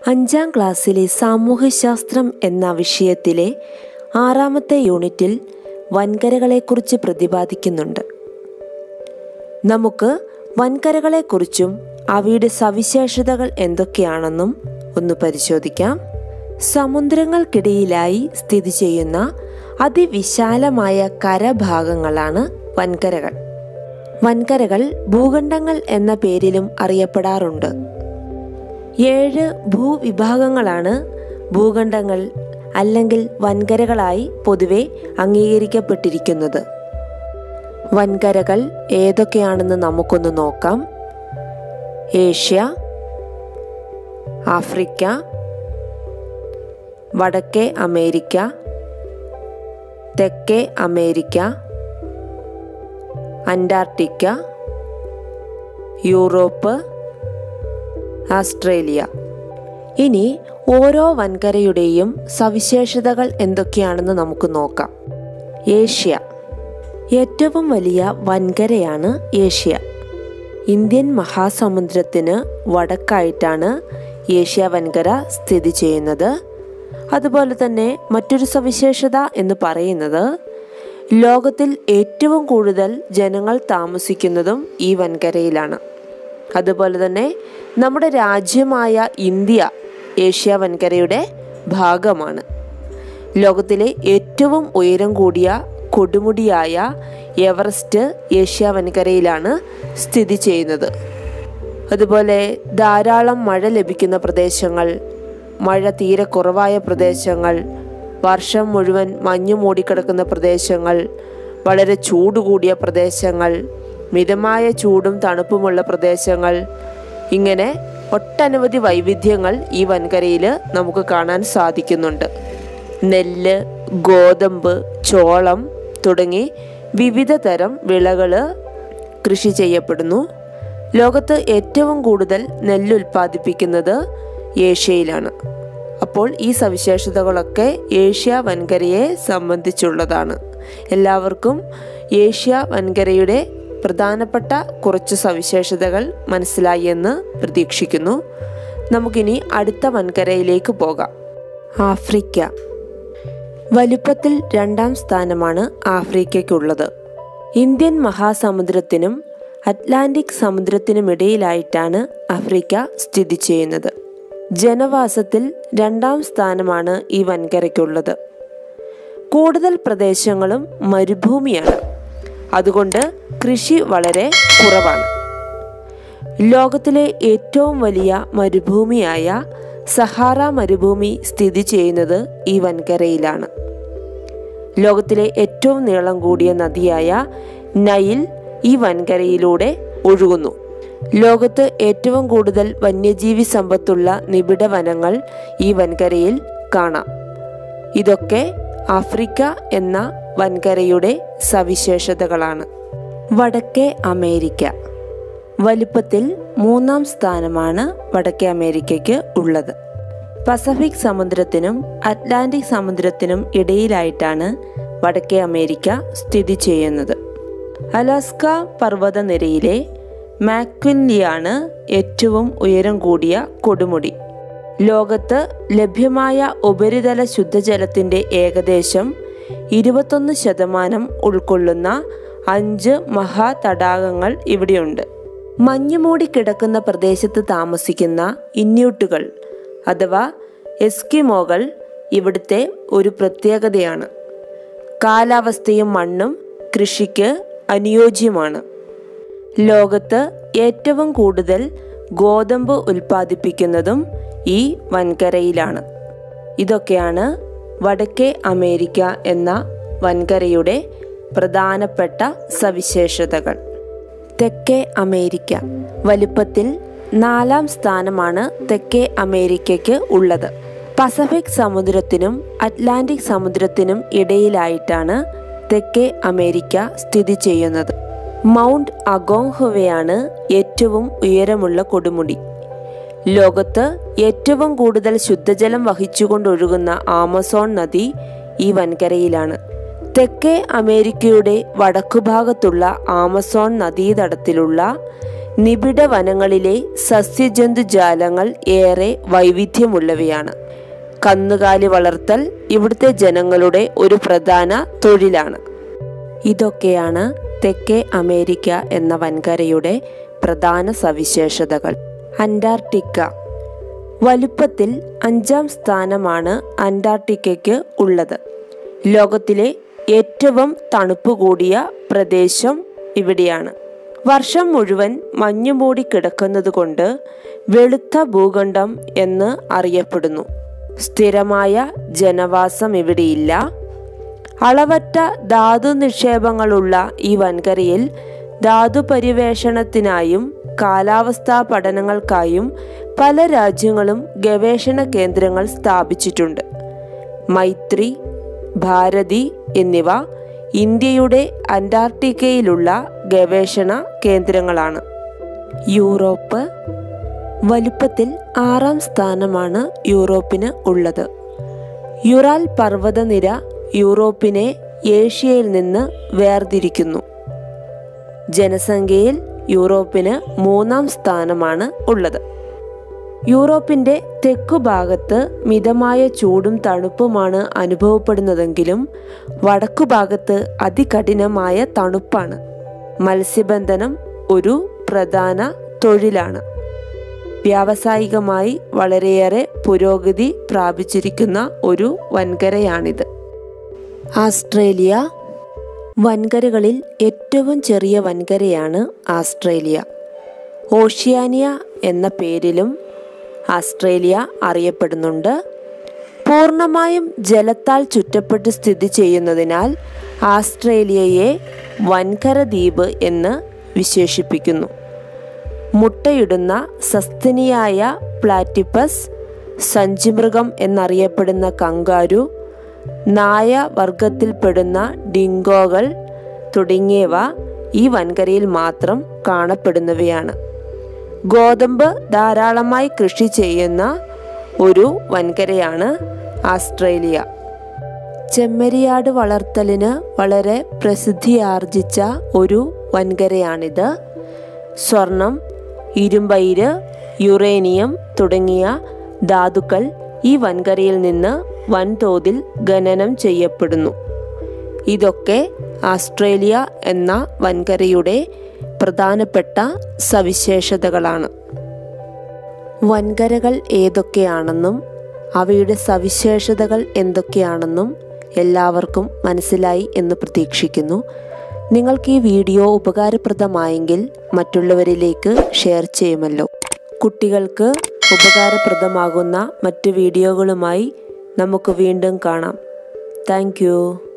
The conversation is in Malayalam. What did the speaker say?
അഞ്ചാം ക്ലാസ്സിലെ സാമൂഹ്യശാസ്ത്രം എന്ന വിഷയത്തിലെ ആറാമത്തെ യൂണിറ്റിൽ വൻകരകളെക്കുറിച്ച് പ്രതിപാദിക്കുന്നുണ്ട് നമുക്ക് വൻകരകളെക്കുറിച്ചും അവയുടെ സവിശേഷതകൾ എന്തൊക്കെയാണെന്നും ഒന്ന് പരിശോധിക്കാം സമുദ്രങ്ങൾക്കിടയിലായി സ്ഥിതി ചെയ്യുന്ന അതിവിശാലമായ കരഭാഗങ്ങളാണ് വൻകരകൾ വൻകരകൾ ഭൂഖണ്ഡങ്ങൾ എന്ന പേരിലും അറിയപ്പെടാറുണ്ട് ഏഴ് ഭൂവിഭാഗങ്ങളാണ് ഭൂഖണ്ഡങ്ങൾ അല്ലെങ്കിൽ വൻകരകളായി പൊതുവെ അംഗീകരിക്കപ്പെട്ടിരിക്കുന്നത് വൻകരകൾ ഏതൊക്കെയാണെന്ന് നമുക്കൊന്ന് നോക്കാം ഏഷ്യ ആഫ്രിക്ക വടക്കേ അമേരിക്ക തെക്കേ അമേരിക്ക അന്റാർട്ടിക്ക യൂറോപ്പ് ആസ്ട്രേലിയ ഇനി ഓരോ വൻകരയുടെയും സവിശേഷതകൾ എന്തൊക്കെയാണെന്ന് നമുക്ക് നോക്കാം ഏഷ്യ ഏറ്റവും വലിയ വൻകരയാണ് ഏഷ്യ ഇന്ത്യൻ മഹാസമുദ്രത്തിന് വടക്കായിട്ടാണ് ഏഷ്യ വൻകര സ്ഥിതി ചെയ്യുന്നത് അതുപോലെ തന്നെ മറ്റൊരു സവിശേഷത എന്ന് പറയുന്നത് ലോകത്തിൽ ഏറ്റവും കൂടുതൽ ജനങ്ങൾ താമസിക്കുന്നതും ഈ വൻകരയിലാണ് അതുപോലെ തന്നെ നമ്മുടെ രാജ്യമായ ഇന്ത്യ ഏഷ്യ വൻകരയുടെ ഭാഗമാണ് ലോകത്തിലെ ഏറ്റവും ഉയരം കൂടിയ കൊടുമുടിയായ എവറസ്റ്റ് ഏഷ്യ വൻകരയിലാണ് സ്ഥിതി ചെയ്യുന്നത് അതുപോലെ ധാരാളം മഴ ലഭിക്കുന്ന പ്രദേശങ്ങൾ മഴ തീരെ കുറവായ പ്രദേശങ്ങൾ വർഷം മുഴുവൻ മഞ്ഞു മൂടിക്കിടക്കുന്ന പ്രദേശങ്ങൾ വളരെ ചൂട് കൂടിയ പ്രദേശങ്ങൾ മിതമായ ചൂടും തണുപ്പുമുള്ള പ്രദേശങ്ങൾ ഇങ്ങനെ ഒട്ടനവധി വൈവിധ്യങ്ങൾ ഈ വൻകരയിൽ നമുക്ക് കാണാൻ സാധിക്കുന്നുണ്ട് നെല്ല് ഗോതമ്പ് ചോളം തുടങ്ങി വിവിധ തരം വിളകൾ കൃഷി ചെയ്യപ്പെടുന്നു ലോകത്ത് ഏറ്റവും കൂടുതൽ നെല്ല് ഉൽപ്പാദിപ്പിക്കുന്നത് ഏഷ്യയിലാണ് അപ്പോൾ ഈ സവിശേഷതകളൊക്കെ ഏഷ്യ വൻകരയെ സംബന്ധിച്ചുള്ളതാണ് എല്ലാവർക്കും ഏഷ്യ വൻകരയുടെ പ്രധാനപ്പെട്ട കുറച്ച് സവിശേഷതകൾ മനസ്സിലായി എന്ന് പ്രതീക്ഷിക്കുന്നു നമുക്കിനി അടുത്ത വൻകരയിലേക്ക് പോകാം ആഫ്രിക്ക വലുപ്പത്തിൽ രണ്ടാം സ്ഥാനമാണ് ആഫ്രിക്കയ്ക്കുള്ളത് ഇന്ത്യൻ മഹാസമുദ്രത്തിനും അറ്റ്ലാന്റിക് സമുദ്രത്തിനുമിടയിലായിട്ടാണ് ആഫ്രിക്ക സ്ഥിതി ചെയ്യുന്നത് ജനവാസത്തിൽ രണ്ടാം സ്ഥാനമാണ് ഈ വൻകരയ്ക്കുള്ളത് കൂടുതൽ പ്രദേശങ്ങളും മരുഭൂമിയാണ് അതുകൊണ്ട് കൃഷി വളരെ കുറവാണ് ലോകത്തിലെ ഏറ്റവും വലിയ മരുഭൂമിയായ സഹാറ മരുഭൂമി സ്ഥിതി ചെയ്യുന്നത് ഈ വൻകരയിലാണ് ലോകത്തിലെ ഏറ്റവും നീളം കൂടിയ നദിയായ നൈൽ ഈ വൻകരയിലൂടെ ഒഴുകുന്നു ലോകത്ത് ഏറ്റവും കൂടുതൽ വന്യജീവി സമ്പത്തുള്ള നിബിഡ വനങ്ങൾ ഈ വൻകരയിൽ കാണാം ഇതൊക്കെ ആഫ്രിക്ക എന്ന വൻകരയുടെ സവിശേഷതകളാണ് വടക്കേ അമേരിക്ക വലിപ്പത്തിൽ മൂന്നാം സ്ഥാനമാണ് വടക്കേ അമേരിക്കയ്ക്ക് ഉള്ളത് പസഫിക് സമുദ്രത്തിനും അറ്റ്ലാന്റിക് സമുദ്രത്തിനും ഇടയിലായിട്ടാണ് വടക്കേ അമേരിക്ക സ്ഥിതി ചെയ്യുന്നത് അലാസ്ക പർവ്വതനിരയിലെ മാക്വിൻലിയാണ് ഏറ്റവും ഉയരം കൂടിയ കൊടുമുടി ലോകത്ത് ലഭ്യമായ ഉപരിതല ശുദ്ധജലത്തിൻ്റെ ഏകദേശം ഇരുപത്തൊന്ന് ശതമാനം ഉൾക്കൊള്ളുന്ന അഞ്ച് മഹാതടാകങ്ങൾ ഇവിടെയുണ്ട് മഞ്ഞുമൂടി കിടക്കുന്ന പ്രദേശത്ത് താമസിക്കുന്ന ഇന്യൂട്ടുകൾ അഥവാ എസ്കിമോകൾ ഇവിടുത്തെ ഒരു പ്രത്യേകതയാണ് കാലാവസ്ഥയും മണ്ണും കൃഷിക്ക് അനുയോജ്യമാണ് ലോകത്ത് ഏറ്റവും കൂടുതൽ ഗോതമ്പ് ഉൽപ്പാദിപ്പിക്കുന്നതും ഈ വൻകരയിലാണ് ഇതൊക്കെയാണ് വടക്കേ അമേരിക്ക എന്ന വൻകരയുടെ പ്രധാനപ്പെട്ട സവിശേഷതകൾ തെക്കേ അമേരിക്ക വലുപ്പത്തിൽ നാലാം സ്ഥാനമാണ് തെക്കേ അമേരിക്കയ്ക്ക് ഉള്ളത് പസഫിക് സമുദ്രത്തിനും അറ്റ്ലാന്റിക് സമുദ്രത്തിനും ഇടയിലായിട്ടാണ് തെക്കേ അമേരിക്ക സ്ഥിതി ചെയ്യുന്നത് മൗണ്ട് അഗോങ്ഹുവയാണ് ഏറ്റവും ഉയരമുള്ള കൊടുമുടി ലോകത്ത് ഏറ്റവും കൂടുതൽ ശുദ്ധജലം വഹിച്ചുകൊണ്ടൊഴുകുന്ന ആമസോൺ നദി ഈ വൻകരയിലാണ് തെക്കേ അമേരിക്കയുടെ വടക്കുഭാഗത്തുള്ള ആമസോൺ നദീതടത്തിലുള്ള നിബിഡ വനങ്ങളിലെ സസ്യജന്തുജാലങ്ങൾ ഏറെ വൈവിധ്യമുള്ളവയാണ് കന്നുകാലി വളർത്തൽ ഇവിടുത്തെ ജനങ്ങളുടെ ഒരു പ്രധാന തൊഴിലാണ് ഇതൊക്കെയാണ് തെക്കേ അമേരിക്ക എന്ന വൻകരയുടെ പ്രധാന സവിശേഷതകൾ അന്റാർട്ടിക്ക വലുപ്പത്തിൽ അഞ്ചാം സ്ഥാനമാണ് അന്റാർട്ടിക്കയ്ക്ക് ഉള്ളത് ലോകത്തിലെ ഏറ്റവും തണുപ്പ് കൂടിയ പ്രദേശം ഇവിടെയാണ് വർഷം മുഴുവൻ മഞ്ഞുമൂടി കിടക്കുന്നതുകൊണ്ട് വെളുത്ത ഭൂഖണ്ഡം എന്ന് അറിയപ്പെടുന്നു സ്ഥിരമായ ജനവാസം ഇവിടെയില്ല അളവറ്റ ധാതു നിക്ഷേപങ്ങളുള്ള ഈ വൻകരയിൽ ധാതു പരിവേഷണത്തിനായും കാലാവസ്ഥാ പഠനങ്ങൾക്കായും പല രാജ്യങ്ങളും ഗവേഷണ കേന്ദ്രങ്ങൾ സ്ഥാപിച്ചിട്ടുണ്ട് മൈത്രി ഭാരതി എന്നിവ ഇന്ത്യയുടെ അന്റാർട്ടിക്കയിലുള്ള ഗവേഷണ കേന്ദ്രങ്ങളാണ് യൂറോപ്പ് വലുപ്പത്തിൽ ആറാം സ്ഥാനമാണ് യൂറോപ്പിന് ഉള്ളത് യുറാൽ പർവ്വതനിര യൂറോപ്പിനെ ഏഷ്യയിൽ നിന്ന് വേർതിരിക്കുന്നു ജനസംഖ്യയിൽ യൂറോപ്പിന് മൂന്നാം സ്ഥാനമാണ് ഉള്ളത് യൂറോപ്പിന്റെ തെക്കുഭാഗത്ത് മിതമായ ചൂടും തണുപ്പുമാണ് അനുഭവപ്പെടുന്നതെങ്കിലും വടക്കുഭാഗത്ത് അതികഠിനമായ തണുപ്പാണ് മത്സ്യബന്ധനം ഒരു പ്രധാന തൊഴിലാണ് വ്യാവസായികമായി വളരെയേറെ പുരോഗതി പ്രാപിച്ചിരിക്കുന്ന ഒരു വൻകരയാണിത് ആസ്ട്രേലിയ വൻകരകളിൽ ഏറ്റവും ചെറിയ വൻകരയാണ് ആസ്ട്രേലിയ ഓഷ്യാനിയ എന്ന പേരിലും ആസ്ട്രേലിയ അറിയപ്പെടുന്നുണ്ട് പൂർണ്ണമായും ജലത്താൽ ചുറ്റപ്പെട്ട് സ്ഥിതി ചെയ്യുന്നതിനാൽ ആസ്ട്രേലിയയെ വൻകര ദ്വീപ് എന്ന് വിശേഷിപ്പിക്കുന്നു മുട്ടയിടുന്ന സസ്തനിയായ പ്ലാറ്റിപ്പസ് സഞ്ചിമൃഗം എന്നറിയപ്പെടുന്ന കങ്കാരു നായ വർഗത്തിൽപ്പെടുന്ന ഡിങ്കോകൾ തുടങ്ങിയവ ഈ വൻകരയിൽ മാത്രം കാണപ്പെടുന്നവയാണ് ഗോതമ്പ് ധാരാളമായി കൃഷി ചെയ്യുന്ന ഒരു വൻകരയാണ് ആസ്ട്രേലിയ ചെമ്മരിയാട് വളർത്തലിന് വളരെ പ്രസിദ്ധിയാർജിച്ച ഒരു വൻകരയാണിത് സ്വർണം ഇരുമ്പയിര് യുറേനിയം തുടങ്ങിയ ധാതുക്കൾ ഈ വൻകരയിൽ നിന്ന് വൻതോതിൽ ഖനനം ചെയ്യപ്പെടുന്നു ഇതൊക്കെ ആസ്ട്രേലിയ എന്ന വൻകരയുടെ പ്രധാനപ്പെട്ട സവിശേഷതകളാണ് വൻകരകൾ ഏതൊക്കെയാണെന്നും അവയുടെ സവിശേഷതകൾ എന്തൊക്കെയാണെന്നും എല്ലാവർക്കും മനസ്സിലായി എന്ന് പ്രതീക്ഷിക്കുന്നു നിങ്ങൾക്ക് ഈ വീഡിയോ ഉപകാരപ്രദമായെങ്കിൽ മറ്റുള്ളവരിലേക്ക് ഷെയർ ചെയ്യുമല്ലോ കുട്ടികൾക്ക് ഉപകാരപ്രദമാകുന്ന മറ്റു വീഡിയോകളുമായി നമുക്ക് വീണ്ടും കാണാം താങ്ക്